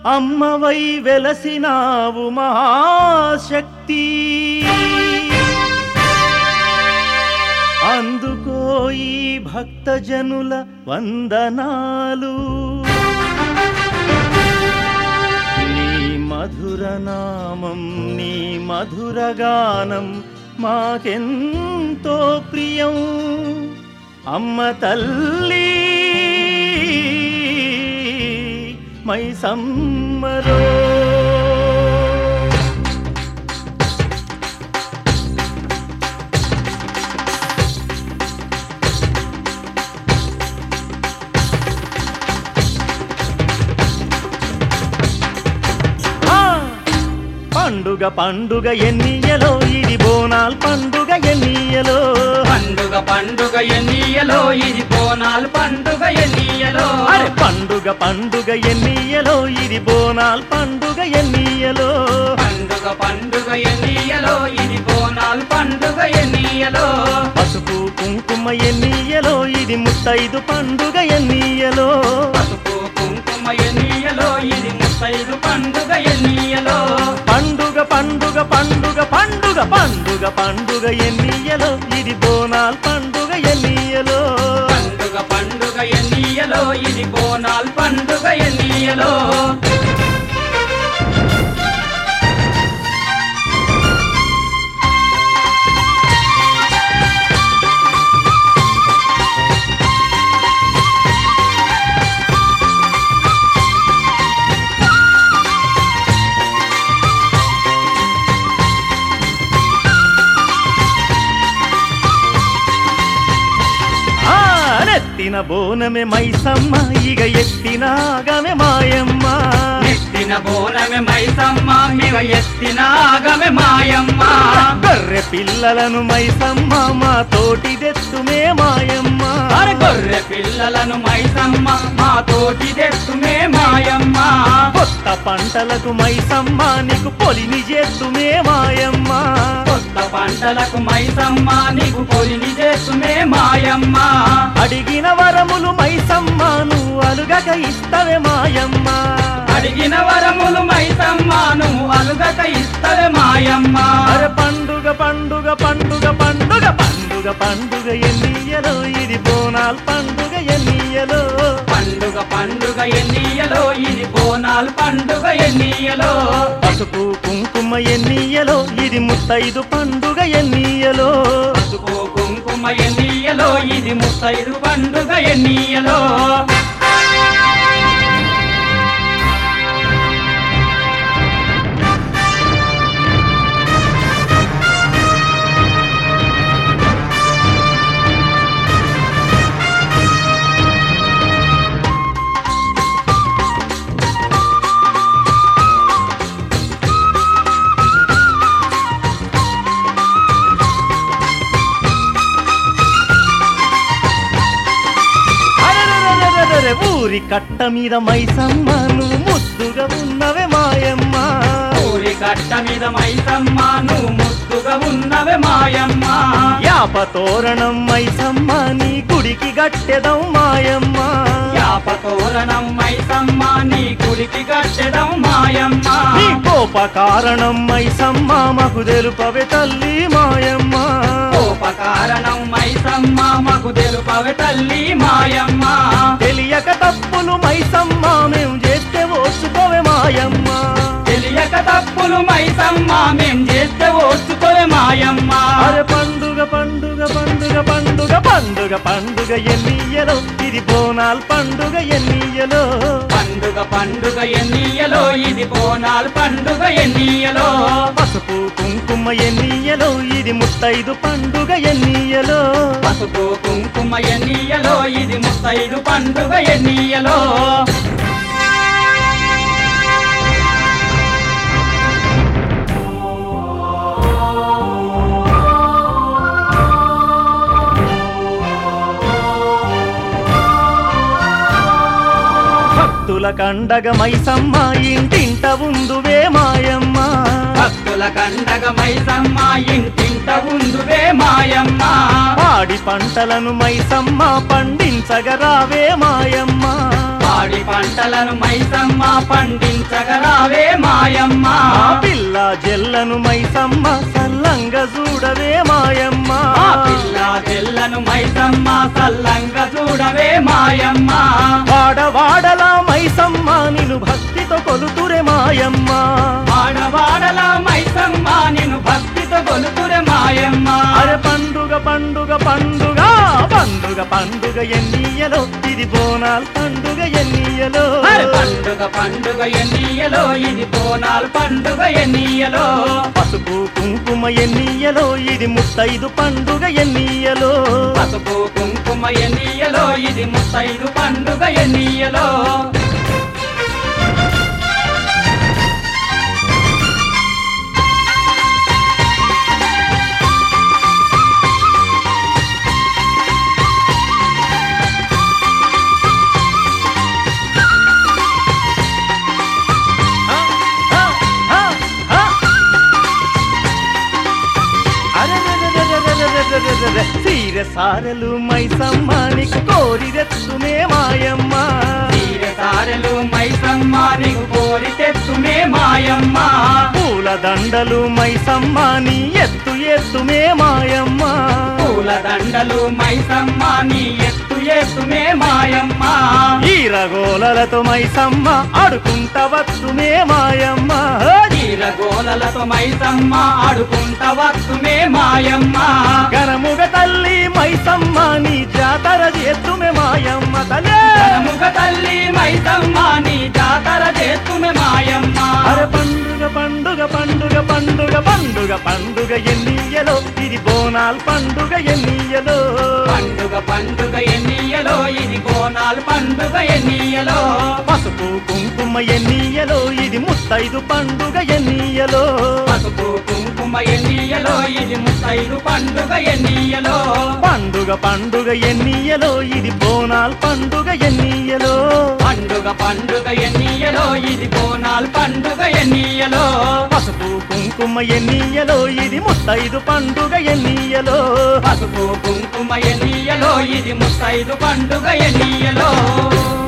అమ్మవై వెలసినావు మహాశక్తి అందుకో ఈ భక్తజనుల వందనాలు నీ మధుర నామం నీ మధుర గానం మాకెంతో ప్రియం అమ్మ తల్లి మై సమ్మరో ఆ! పండుగ పండుగ ఎన్నియలో ఇది బోనాల్ పండుగ ఎన్నియలో పండుగ పండుగ ఎన్నియలో ఇది బోనాలు పండుగ ఎన్నియలో అరే పండుగ పండుగ ఎన్నియలో ఇది బోనాల్ పండుగ ఎన్నియలో పండుగ పండుగ ఎన్నియలో ఇది బోనాలు పండుగ ఎన్నియలో పసుపు కుంకుమ ఎన్నియలో ఇది ముత్తైదు పండుగ ఎన్నియలో పసుపు కుంకుమ ఎన్నియలో ఇది ముత్తైదు పండుగ ఎన్నియలో పండుగ పండుగ పండుగ పండుగ పండుగ పండుగ ఎన్నియలో ఇది బోనాల్ పండుగ ఎన్నియలో పండుగ పండుగ ఎన్నియలో ఇది బోనాలు పండుగ ఎన్నియలో ఆ నెత్తిన బోనమే మైసమ్మ ఇగ ఎత్తినాగమే మాయమ్మ ఎత్తిన బోనమే మైసమ్మ మిగ ఎత్తిన ఆగమే మాయమ్మ గొర్రె పిల్లలను మైసమ్మ మా తోటి దెత్తుమే మాయమ్మ అరే గొర్రె పిల్లలను మైసమ్మ మా తోటి తెస్తుమే మాయమ్మ కొత్త పంటలకు మైసమ్మ నీకు పొలిని చేస్తుమే మాయమ్మ కొత్త పంటలకు మైసమ్మ నీకు పొలిని చేస్తుమే మాయమ్మ అడిగిన వరములు మైసమ్మ నువ్వు అలుగక ఇస్తవే మాయమ్మ అడిగిన వరములు మైసమ్మ నువ్వు అలుగక ఇస్తవే మాయమ్మ అరే పండుగ పండుగ పండుగ పండుగ పండుగ పండుగ ఎన్నియలో ఇది బోనాల్ పండుగ ఎన్నియలో పండుగ పండుగ ఎన్నియలో ఇది బోనాలు పండుగ ఎన్నియలో పసుపు కుంకుమ ఎన్నియలో ఇది ముత్తైదు పండుగ ఎన్నియలో పసుపు కుంకుమ ఎన్నియలో ఇది ముత్తైదు పండుగ ఎన్నియలో అరెరెరెరెరెరె, ఊరి కట్ట మీద మైసమ్మ నువ్వు ముద్దుగా ఉన్నవే మాయమ్మ ఊరి కట్ట మీద మైసమ్మ నువ్వు ముద్దుగా ఉన్నవే మాయమ్మ యాప తోరణం మైసమ్మ నీ గుడికి గట్టెదం మాయమ్మ యాప తోరణం మైసమ్మ నీ గుడికి కట్టెదం మాయమ్మ నీ కోప కారణం మైసమ్మ మాకు తెలుపవే తల్లి మాయమ్మ కోపకారణం మైసమ్మ మగు తెలుపవే తల్లి మాయమ్మ తెలియక తప్పులు మైసమ్మ మేము చేస్తే ఓర్చుకోవే మాయమ్మ తెలియక తప్పులు మైసమ్మ మేం చేస్తే ఓర్చుకోవే మాయమ్మ అరే పండుగ పండుగ పండుగ పండుగ పండుగ పండుగ ఎన్నియలో ఇది బోనాల్ పండుగ ఎన్నియలో పండుగ పండుగ ఎన్నియలో ఇది బోనాలు పండుగ ఎన్నియలో పసుపు కుంకుమ ఎన్నియలో ఇది ముత్తైదు పండుగ ఎన్నియలో పసుపు కుంకుమ ఎన్నియలో ఇది ముత్తైదు పండుగ ఎన్నియలో భక్తుల కండగ మైసమ్మ ఇంటింట ఉందువే మాయమ్మ భక్తుల కండగ మైసమ్మ ఇంటింట ఉందువే మాయమ్మ పాడి పంటలను మైసమ్మ పండించగరావే మాయమ్మ పాడి పంటలను మైసమ్మ పండించగరావే మాయమ్మ మా పిల్ల జెల్లను మైసమ్మ సల్లంగా చూడవే మాయమ్మ మా పిల్ల తెల్లను మైసమ్మ సల్లంగా చూడవే మాయమ్మ వాడవాడల మైసమ్మ నిన్ను భక్తితో కొలుతురే మాయమ్మ వాడవాడల మైసమ్మ నిన్ను భక్తితో కొలుతురే మాయమ్మ అరే పండుగ పండుగ పండుగ పండుగ పండుగ ఎన్నియలో ఇది బోనాల్ పండుగ ఎన్నియలో అరే పండుగ పండుగ ఎన్నియలో ఇది బోనాలు పండుగ ఎన్నియలో పసుపు కుంకుమ ఎన్నియలో ఇది ముత్తైదు పండుగ ఎన్నియలో పసుపు కుంకుమ ఎన్నియలో ఇది ముత్తైదు పండుగ ఎన్నియలో ఆ, ఆ, ఆ, ఆ. అరెరెరెరెరెరెరెరెరెరెరెరె. సీర సారెలు మైసమ్మానికి కోరి రెత్తుమే మాయమ్మ తీర సారెలు మైసమ్మ నీకు కోరి తెచ్చుమే మాయమ్మ పూల దండలు మైసమ్మాని ఎత్తు ఎత్తుమే మాయమ్మ పూల దండలు మైసమ్మ నీ ఎత్తు ఎత్తుమే మాయమ్మ ఈరగోలలతో మైసమ్మ ఆడుకుంట వత్తుమే మాయమ్మ తీర గోలలతో మైసమ్మ ఆడుకుంట వస్తుమే మాయమ్మ గరముగ తల్లి మైసమ్మ నీ జాతర చేతుమే మాయమ్మ తలే ముఖ తల్లి మైసమ్మ నీ జాతర చేస్తుమే మాయమ్మ అరే పండుగ పండుగ పండుగ పండుగ పండుగ పండుగ ఎన్నియలో ఇది బోనాల్ పండుగ ఎన్నియలో పండుగ పండుగ ఎన్నియలో ఇది బోనాలు పండుగ ఎన్నియలో పసుపు కుంకుమ ఎన్నియలో ఇది ముత్తైదు పండుగ ఎన్నియలో పసుపు కుంకుమ ఎన్నియలో ఇది ముత్తైదు పండుగ ఎన్నియలో పండుగ పండుగ ఎన్నియలో ఇది బోనాల్ పండుగ ఎన్నియలో పండుగ పండుగ ఎన్నియలో ఇది బోనాలు పండుగ ఎన్నియలో పసుపు కుంకుమ ఎన్నియలో ఇది ముత్తైదు పండుగ ఎన్నియలో పసుపు కుంకుమ ఎన్నియలో ఇది ముత్తైదు పండుగ ఎన్నియలో